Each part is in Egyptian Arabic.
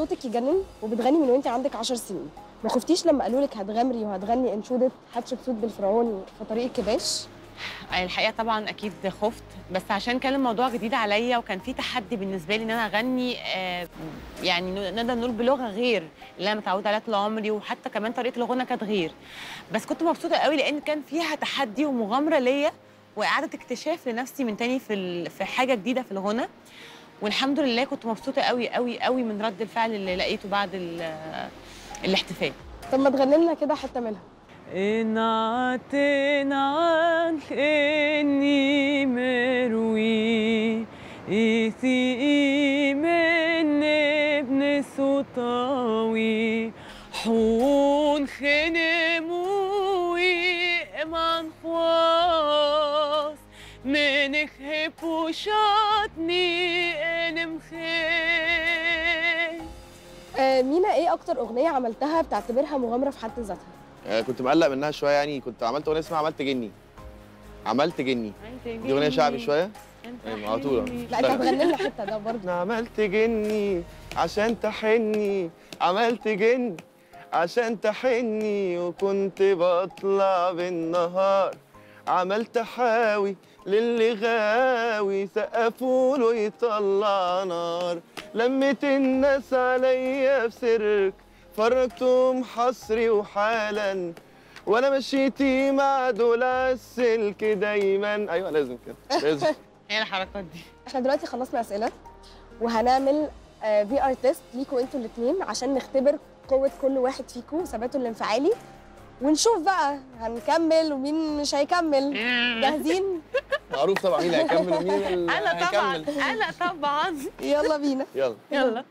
صوتك يجنن وبتغني من وانت عندك 10 سنين ما خفتيش لما قالوا لك هتغامري وهتغني انشوده حتشبسوت بالفرعوني في طريق الكباش الحقيقه طبعا اكيد خفت بس عشان كان الموضوع جديد عليا وكان في تحدي بالنسبه لي ان انا اغني آه، يعني نقدر نقول بلغه غير اللي انا متعوده عليها طول عمري وحتى كمان طريقه الغنى كانت غير بس كنت مبسوطه قوي لان كان فيها تحدي ومغامره ليا واعاده اكتشاف لنفسي من تاني في ال- في حاجه جديده في الغنى والحمد لله كنت مبسوطه قوي قوي قوي من رد الفعل اللي لقيته بعد ال- الاحتفال طب ما تغني لنا كده حته منها إنعتنا إني مروي إيثي من ابن سطاوي حون خنموي من خواص من خيب وشاتني إن مخيب آه مينا ايه اكتر اغنيه عملتها بتعتبرها مغامره في حد ذاتها آه، كنت مقلق منها شويه يعني كنت عملت اغنيه اسمها عملت جني عملت جني دي اغنيه شعبي شويه أيوة، على طول. لا انت هتغني لنا حته ده برضه انا عملت جني عشان تحني عملت جني عشان تحني وكنت بطلع بالنهار عملت حاوي للي غاوي سقفوا له يطلع نار لمت الناس عليا بسرك فرجتهم حصري وحالا وانا مشيتي مع دول عالسلك دايما ايوه لازم كده لازم هي الحركات دي احنا دلوقتي خلصنا اسئله وهنعمل في ار تيست ليكوا انتوا الاثنين عشان نختبر قوه كل واحد فيكم ثباته الانفعالي ونشوف بقى هنكمل ومين مش هيكمل جاهزين معروف طبعا مين اللي هيكمل ومين اللي انا طبعا هيكمل. انا طبعا يلا بينا يلا يلا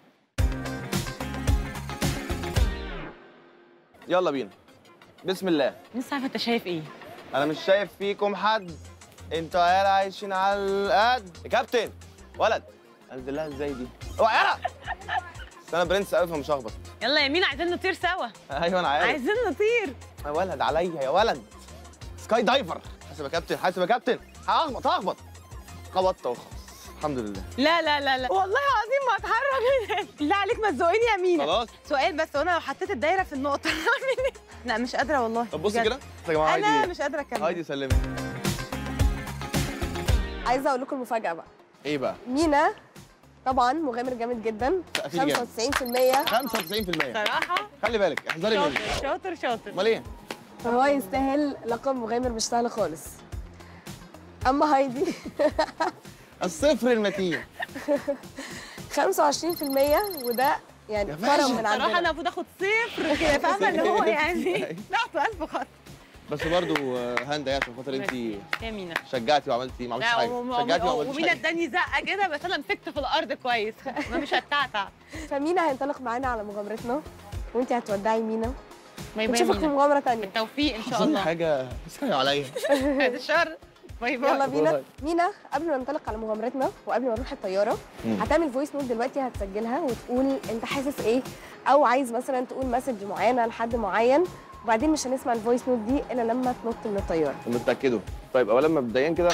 يلا بينا بسم الله لسه عارفه انت شايف ايه انا مش شايف فيكم حد انتوا عيال عايشين على القد يا كابتن ولد انزل لها ازاي دي اوعى يلا بس انا برنس قوي فمش هخبط يلا يا مين عايزين نطير سوا ايوه انا عارف عايزين نطير يا ولد عليا يا ولد سكاي دايفر حاسب يا كابتن حاسب يا كابتن هخبط هخبط خبطت وخلاص الحمد لله لا لا لا لا والله العظيم ما اتحرك لا عليك ما تزوقيني يا مينا خلاص سؤال بس وانا لو حطيت الدايره في النقطه هعمل ايه لا مش قادره والله طب بصي بجد. كده يا جماعه انا هايدي مش قادره اكمل هايدي سلمي عايزه اقول لكم المفاجاه بقى ايه بقى مينا طبعا مغامر جامد جدا تقفيل جامد. 95% 95% صراحه خلي بالك احذري مني شاطر شاطر شاطر امال ايه فهو يستاهل لقب مغامر مش سهل خالص اما هايدي الصفر المتين 25% وده يعني يا كرم باشا. من صراحه انا عندنا المفروض اخد صفر كده فاهمه اللي هو يعني لا ألف خط بس برضو آه، هاندا يا عشان خاطر انت يا مينا شجعتي وعملتي ما عملتيش لا حاجه وم- شجعتي وم- وما عملتيش ومينا حاجه اداني زقه كده بس انا مسكت في الارض كويس انا مش هتعتع فمينا هينطلق معانا على مغامرتنا وانت هتودعي مينا باي باي ونشوفك في مينا مغامره تانية بالتوفيق ان شاء اظن الله حاجه سهله عليا بعد الشر باي باي يلا بينا باي. مينا قبل ما ننطلق على مغامرتنا وقبل ما نروح الطياره مم. هتعمل فويس نوت دلوقتي هتسجلها وتقول انت حاسس ايه او عايز مثلا تقول مسج معينه لحد معين وبعدين مش هنسمع الفويس نوت دي الا لما تنط من الطياره متاكدوا طيب اولا مبدئيا كده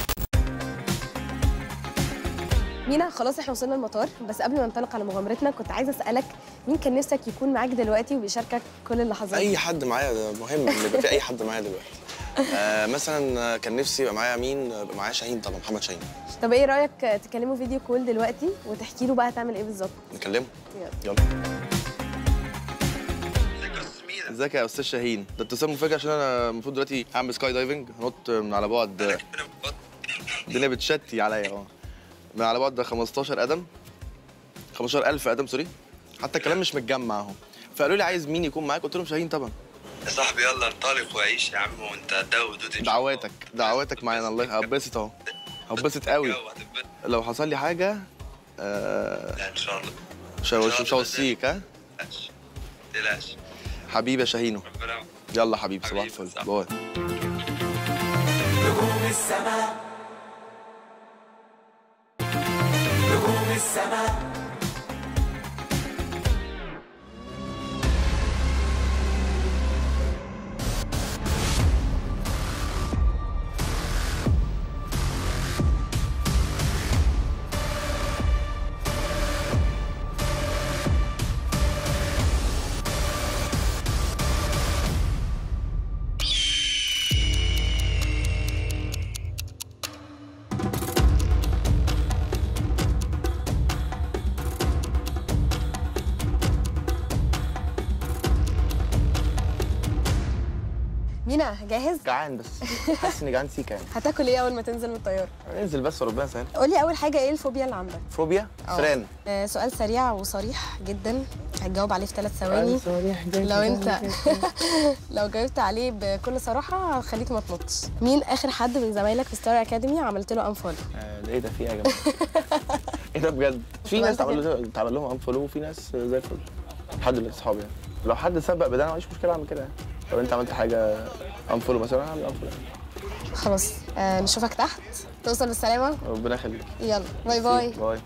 مينا خلاص احنا وصلنا المطار بس قبل ما ننطلق على مغامرتنا كنت عايزه اسالك مين كان نفسك يكون معاك دلوقتي وبيشاركك كل اللحظات اي حد معايا ده مهم ان يبقى في اي حد معايا دلوقتي آه مثلا آه، كان نفسي يبقى معايا مين آه، يبقى معايا شاهين طبعا محمد شاهين طب ايه رايك تكلمه فيديو كول دلوقتي وتحكي له بقى هتعمل ايه بالظبط نكلمه يلا. يلا ازيك يا استاذ شاهين ده اتصال مفاجئ عشان انا المفروض دلوقتي هعمل سكاي دايفنج هنط من على بعد الدنيا بتشتي عليا اه من على بعد 15 قدم 15000 قدم سوري حتى الكلام مش متجمع اهو فقالوا لي عايز مين يكون معاك قلت لهم شاهين طبعا يا صاحبي يلا انطلق وعيش يا عم وانت ده ودود إن شاء الله. دعواتك دعواتك معانا الله هبسط اهو هبسط قوي جو هتتبسط. لو حصل لي حاجه آه لا ان شاء الله مش هوش- مش هوصيك ها تقلقش تقلقش حبيبي يا شاهينو ربنا معاك. يلا حبيبي صباح حبيبي، الفل صح. باي نجوم السماء نجوم السماء مينا جاهز جعان بس حاسس اني جعان سيكا يعني هتاكل ايه اول ما تنزل من الطياره انزل بس وربنا يسهل قولي اول حاجه ايه الفوبيا اللي عندك فوبيا آه. فران آه سؤال سريع وصريح جدا هتجاوب عليه في ثلاث ثواني لو انت لو جاوبت عليه بكل صراحه هخليك ما تنطش مين اخر حد من زمايلك في ستار اكاديمي عملت له انفولو آه، ايه ده في ايه يا جماعه ايه ده بجد في ناس عملت تعمل تعمل لهم انفولو وفي ناس زي الفل لحد دلوقتي اصحابي يعني لو حد سبق بده انا ما عنديش مشكله اعمل كده يعني لو انت عملت حاجه انفولو مثلا انا هعمل انفولو خلاص آه نشوفك تحت توصل بالسلامه ربنا يخليك يلا باي باي باي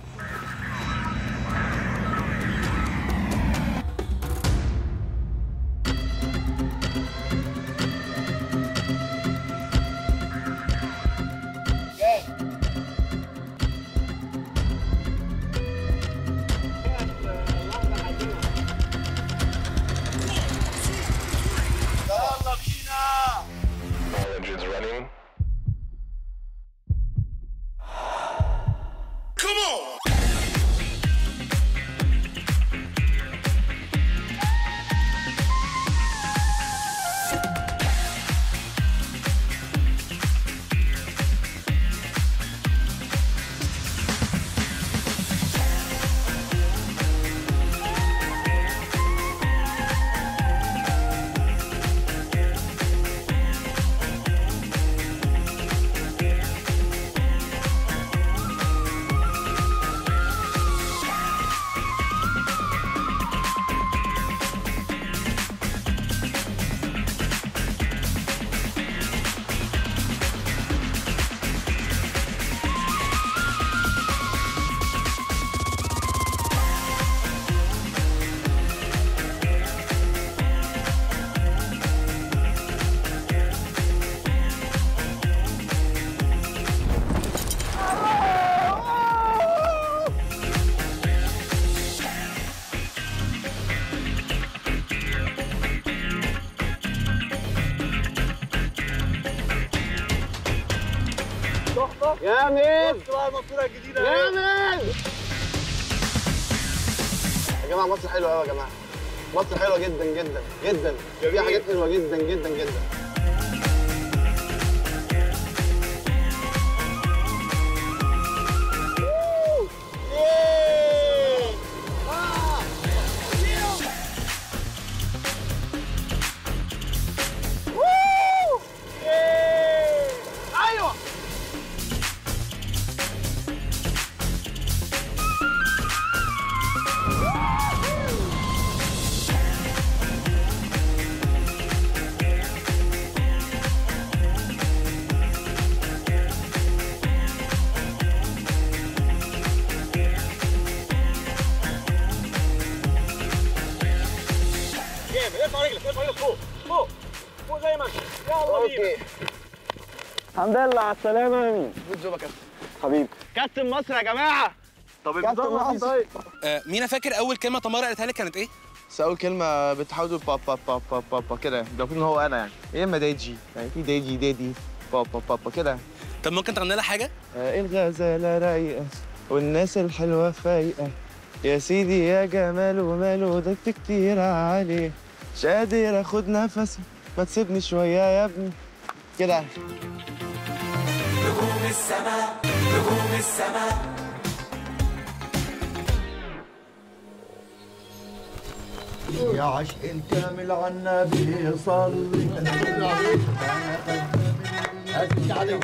يا جماعه مصر حلوه قوي يا جماعه مصر حلوه جدا جدا جدا فيها حاجات حلوه جدا جدا جدا اوكي الحمد لله على السلامة يا مين جود جوب يا كابتن حبيبي كابتن مصر يا جماعة طب كابتن مصر آه، مينا فاكر اول كلمه تمارا قالتها لك كانت ايه بس اول كلمه بتحاول تقول بابا بابا بابا كده ده المفروض ان هو انا يعني يا اما دايجي يعني في دايجي دادي بابا بابا كده طب ممكن تغني لها حاجه آه، الغزالة رايقة والناس الحلوة فايقة يا سيدي يا جمال وماله ده كتير عليه مش قادر اخد نفسي ما تسيبني شوية يا ابني كده نجوم السماء نجوم السماء يا عشق الكامل عنا بيصلي أزكي عليك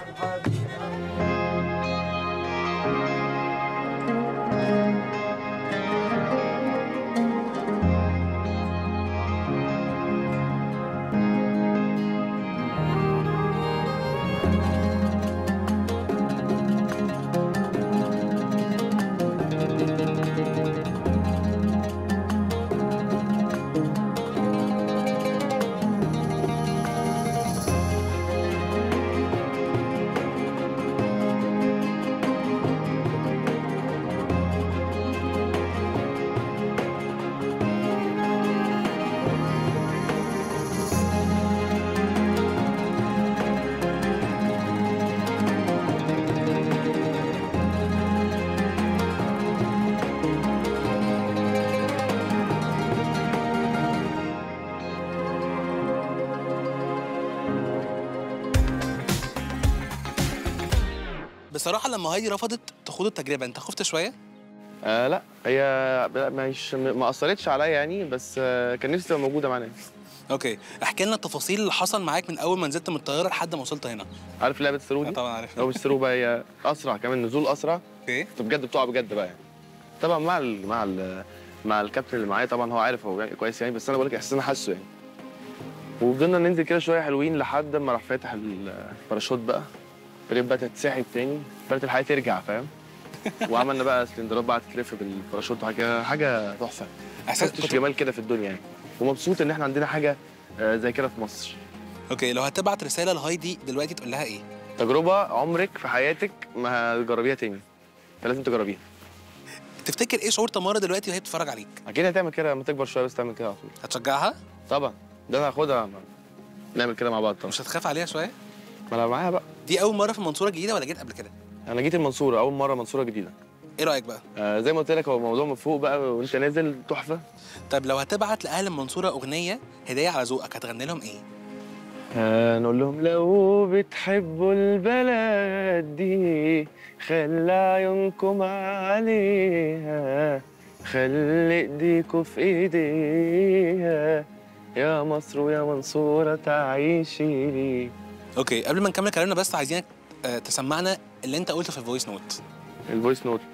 بصراحه لما هايدي رفضت تخوض التجربه انت خفت شويه آه لا هي مش ما اثرتش عليا يعني بس آه كان نفسي تبقى موجوده معانا اوكي احكي لنا التفاصيل اللي حصل معاك من اول ما نزلت من الطياره لحد ما وصلت هنا عارف لعبه الثرو آه دي؟ طبعا عارف لو مش ثرو بقى هي اسرع كمان نزول اسرع اوكي انت بجد بتقع بجد بقى يعني طبعا مع ال مع ال مع الكابتن اللي معايا طبعا هو عارف هو يعني كويس يعني بس انا بقول لك احساس انا حاسه يعني وفضلنا ننزل كده شويه حلوين لحد ما راح فاتح الباراشوت بقى ابتديت بقى تتسحب تاني ابتدت الحياه ترجع فاهم وعملنا بقى سلندرات بقى تلف بالباراشوت وحاجه حاجه تحفه احساس شفتش كنت... جمال كده في الدنيا يعني ومبسوط ان احنا عندنا حاجه آه، زي كده في مصر اوكي لو هتبعت رساله لهايدي دلوقتي تقول لها ايه تجربه عمرك في حياتك ما هتجربيها تاني انت لازم تجربيها تفتكر ايه شعور تمارا دلوقتي وهي بتتفرج عليك اكيد هتعمل كده لما تكبر شويه بس تعمل كده على طول هتشجعها طبعا ده انا هاخدها نعمل كده مع بعض طبعا مش هتخاف عليها شويه ما انا معاها بقى دي اول مره في المنصوره الجديده ولا جيت قبل كده انا جيت المنصوره اول مره منصوره جديده ايه رايك بقى آه زي ما قلت لك هو الموضوع من فوق بقى وانت نازل تحفه طب لو هتبعت لاهل المنصوره اغنيه هديه على ذوقك هتغني لهم ايه آه نقول لهم لو بتحبوا البلد دي خلي عيونكم عليها خلي ايديكوا في ايديها يا مصر ويا منصورة تعيشي لي اوكي قبل ما نكمل كلامنا بس عايزينك آه، تسمعنا اللي انت قلته في الفويس نوت الفويس نوت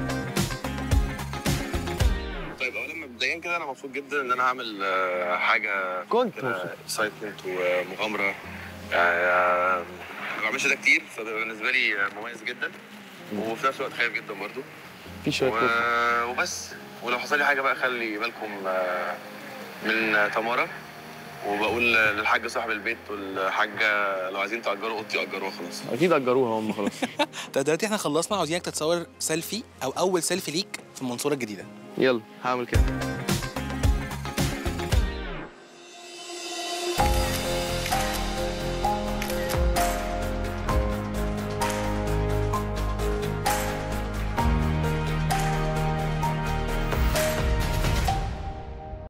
طيب اولا مبدئيا كده انا مبسوط جدا ان انا هعمل آه، حاجه كنت اكسايتمنت ومغامره آه، ما بعملش ده كتير فبيبقى بالنسبه لي مميز جدا وفي نفس الوقت خايف جدا برضو في شويه و... وبس ولو حصل لي حاجه بقى خلي بالكم آه، من تمارا وبقول للحاج صاحب البيت والحاجه لو عايزين تاجروا اوضتي اجروها خلاص اكيد اجروها هم خلاص طب دلوقتي احنا خلصنا عاوزينك تتصور سيلفي او اول سيلفي ليك في المنصوره الجديده يلا هعمل كده